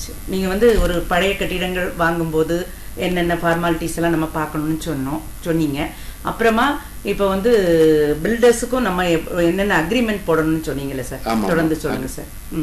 சரி. நீங்க வந்து ஒரு பழைய கட்டிடங்கள் வாங்கும்போது என்னென்ன ஃபார்மாலிட்டிஸ் எல்லாம் நம்ம பார்க்கணும்னு சொன்னோம் சொன்னீங்க அப்புறமா இப்போ வந்து பில்டர்ஸுக்கும் நம்ம எப்- என்னென்ன அக்ரிமெண்ட் போடணும்னு சொன்னீங்கல்ல சார் ஆமா, ஆமா. தொடர்ந்து சொல்லுங்க சார் ம்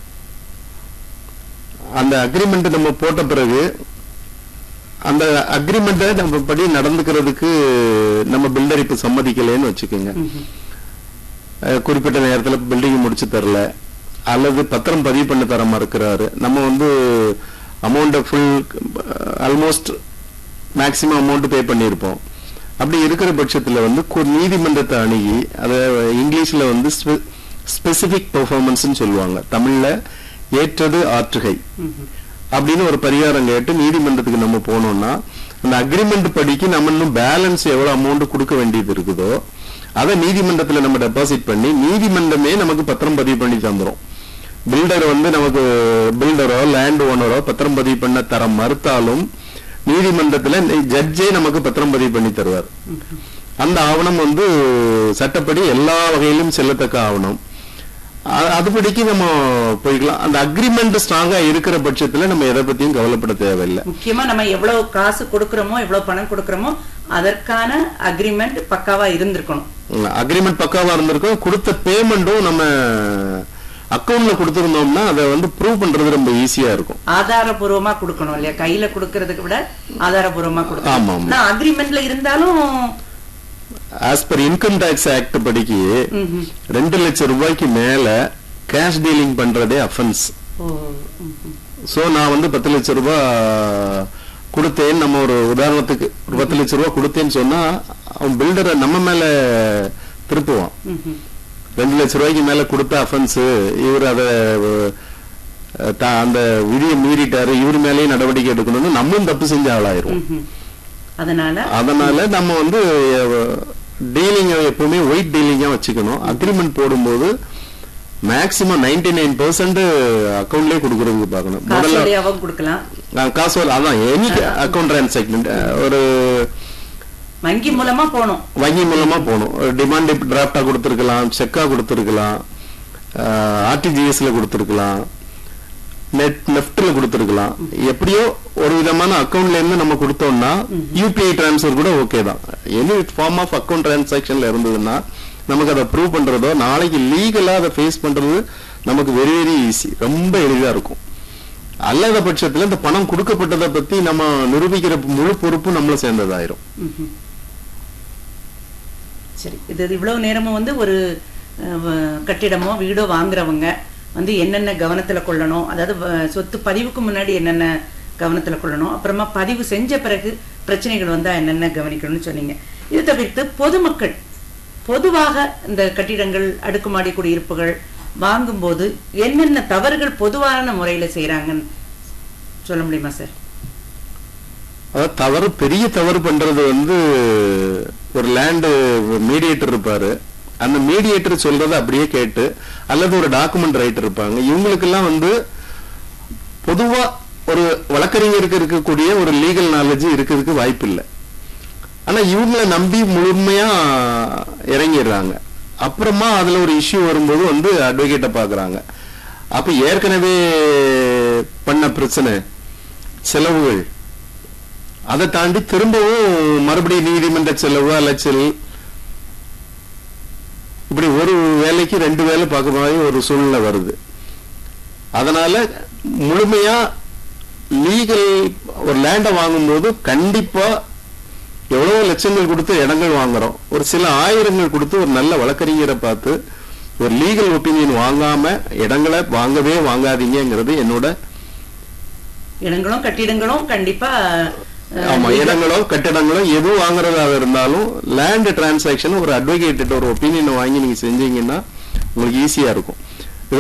அந்த அக்ரிமெண்ட் நம்ம போட்ட பிறகு அந்த அக்ரிமெண்ட்டை நம்ம படி நடந்துக்கிறதுக்கு நம்ம பில்டர் இப்ப சம்மதிக்கலைன்னு வச்சுக்கோங்க ம்ஹும். அஹ் குறிப்பிட்ட நேரத்துல பில்டிங் முடிச்சு தரல அல்லது பத்திரம் பதிவு பண்ண தர மறுக்கிறாரு நம்ம வந்து அமௌண்ட்டை full almost maximum amount pay பண்ணியிருப்போம் அப்படி இருக்கிற பட்சத்துல வந்து கு- நீதிமன்றத்தை அணுகி அதை இங்கிலீஷ்ல வந்து ஸ்பெசிபிக் பெர்ஃபார்மன்ஸ்னு சொல்லுவாங்க தமிழ்ல ஏற்றது ஆற்றுகை ம்ஹும். அப்படின்னு ஒரு பரிகாரம் கேட்டு நீதிமன்றத்துக்கு நம்ம போனோம்னா அந்த அக்ரிமெண்ட் படிக்கு நம்ம இன்னும் பேலன்ஸ் எவ்வளவு அமௌண்ட் கொடுக்க வேண்டியது இருக்குதோ அதை நீதிமன்றத்துல நம்ம டெபாசிட் பண்ணி நீதிமன்றமே நமக்கு பத்திரம் பதிவு பண்ணி தந்துரும் பில்டர் வந்து நமக்கு பில்டரோ லேண்ட் ஓனரோ பத்திரம் பதிவு பண்ண தர மறுத்தாலும் நீதிமன்றத்துல ஜட்ஜே நமக்கு பத்திரம் பதிவு பண்ணி தருவார் அந்த ஆவணம் வந்து சட்டப்படி எல்லா வகையிலும் செல்லத்தக்க ஆவணம் அ- அதுபடிக்கு நம்ம போய்க்கலாம் அந்த அக்ரிமெண்ட் ஸ்ட்ராங்கா இருக்கிற பட்சத்துல நம்ம எதை பத்தியும் கவலைப்பட தேவையில்லை முக்கியமா நம்ம எவ்வளவு காசு கொடுக்கறோமோ எவ்வளவு பணம் கொடுக்கறோமோ அதற்கான அக்ரிமெண்ட் பக்காவா இருந்திருக்கணும் அக்ரிமெண்ட் பக்காவா இருந்திருக்கும் கொடுத்த பேமெண்ட்டும் நம்ம அக்கவுண்ட்ல கொடுத்திருந்தோம்னா அதை வந்து ப்ரூவ் பண்றது ரொம்ப ஈஸியா இருக்கும் ஆதாரபூர்வமா கொடுக்கணும் இல்லையா கையில கொடுக்கறதுக்கு விட ஆதாரபூர்வமா ஆமா, கொடுக்கணும் ஆமா. நான் அக்ரிமெண்ட்ல இருந்தாலும் as per income tax act படிக்கு ம்ஹும். ரெண்டு லட்சம் ரூபாய்க்கு மேல கேஷ் டீலிங் பண்றதே அஃபென்ஸ் ஓ ம்ஹும். சோ நான் வந்து பத்து லட்சம் ரூபாய் கொடுத்தேன் நம்ம ஒரு உதாரணத்துக்கு ஒரு பத்து லட்சம் ரூபாய் கொடுத்தேன்னு சொன்னா அவன் பில்டரை நம்ம மேல திருப்புவான் ம்ஹும். ரெண்டு லட்சம் ரூபாய்க்கு மேல கொடுத்த அஃபென்ஸ் இவர் அத அஹ், தா- அந்த விதியை மீறிட்டாரு இவர் மேலேயும் நடவடிக்கை எடுக்கணும்னு நம்மளும் தப்பு செஞ்ச ஆளாயிரும் ம்ஹும். அதனால அதனால நம்ம வந்து டீலிங் எப்பவுமே ஒயிட் டீலிங்கா வச்சுக்கணும் அக்ரிமெண்ட் போடும்போது மேக்சிமம் நைன்டி நைன் பெர்சென்ட் அக்கௌண்ட்லயே கொடுக்கறதுக்கு பார்க்கணும் முதல்ல காசோடையாவும் கொடுக்கலாம் நான் காசு வர- அதான் எனி அக்கௌண்ட் டிரான்சாக்ஷன் ஒரு வங்கி மூலமா போகணும் வங்கி மூலமா போகணும் டிமாண்ட் டிராஃப்டா கொடுத்துருக்கலாம் செக்கா கொடுத்துருக்கலாம் ஆர்டிஜிஎஸ்ல கொடுத்துருக்கலாம் நெட் நெஃப்ட்ல கொடுத்துருக்கலாம் எப்படியோ ஒரு விதமான அக்கவுண்ட்ல இருந்து நம்ம கொடுத்தோம்னா யூபிஐ டிரான்ஸ்ஃபர் கூட ஓகே தான் எனி ஃபார்ம் ஆஃப் அக்கவுண்ட் டிரான்சாக்ஷன்ல இருந்ததுன்னா நமக்கு அதை ப்ரூவ் பண்றதோ நாளைக்கு லீகலா அதை ஃபேஸ் பண்றது நமக்கு வெரி வெரி ஈஸி ரொம்ப எளிதா இருக்கும் அல்லாத பட்சத்துல இந்த பணம் கொடுக்கப்பட்டதை பத்தி நம்ம நிரூபிக்கிற முழு பொறுப்பு நம்மள சேர்ந்ததாயிரும் ம்ஹும். சரி இது இவ்வளவு நேரமும் வந்து ஒரு அஹ், வ- கட்டிடமோ வீடோ வாங்குறவங்க வந்து என்னென்ன கவனத்துல கொள்ளணும் அதாவது வ- சொத்து பதிவுக்கு முன்னாடி என்னென்ன கவனத்துல கொள்ளணும் அப்புறமா பதிவு செஞ்ச பிறகு பிரச்சனைகள் வந்தா என்னென்ன கவனிக்கணும்னு சொன்னீங்க இது தவிர்த்து பொதுமக்கள் பொதுவாக இந்த கட்டிடங்கள் அடுக்குமாடி குடியிருப்புகள் வாங்கும்போது என்னென்ன தவறுகள் பொதுவான முறையில செய்யறாங்கன்னு சொல்ல முடியுமா சார் அதாவது தவறு பெரிய தவறு பண்றது வந்து ஒரு லேண்டு மீடியேட்டர் இருப்பாரு அந்த மீடியேட்டர் சொல்றதை அப்படியே கேட்டு அல்லது ஒரு டாக்குமெண்ட் ரைட்டர் இருப்பாங்க இவங்களுக்கெல்லாம் வந்து பொதுவா ஒரு வழக்கறிஞருக்கு இருக்கக்கூடிய ஒரு லீகல் நாலேஜ் இருக்கிறதுக்கு வாய்ப்பு இல்லை ஆனா இவங்கள நம்பி முழுமையா இறங்கிடுறாங்க அப்புறமா அதுல ஒரு இஷ்யூ வரும்போது வந்து அட்வொகேட்டை பாக்குறாங்க அப்ப ஏற்கனவே பண்ண பிரச்சனை செலவுகள் அதை தாண்டி திரும்பவும் மறுபடியும் நீதிமன்ற செலவு அலைச்சல் இப்படி ஒரு வேலைக்கு ரெண்டு வேலை பார்க்க மாதிரி ஒரு சூழ்நிலை வருது அதனால முழுமையா லீகல் ஒரு லேண்டை வாங்கும்போது கண்டிப்பா எவ்வளவு லட்சங்கள் கொடுத்து இடங்கள் வாங்குறோம் ஒரு சில ஆயிரங்கள் கொடுத்து ஒரு நல்ல வழக்கறிஞரை பார்த்து ஒரு லீகல் ஒப்பீனியன் வாங்காம இடங்களை வாங்கவே வாங்காதீங்கிறது என்னோட இடங்களும் கட்டிடங்களும் கண்டிப்பா அஹ், ஆமா இடங்களோ கட்டிடங்களோ எது வாங்குறதாக இருந்தாலும் லேண்ட் டிரான்சாக்ஷன் ஒரு அட்வொகேட் ஒரு ஒப்பீனியன் வாங்கி நீங்க செஞ்சீங்கன்னா உங்களுக்கு ஈஸியா இருக்கும்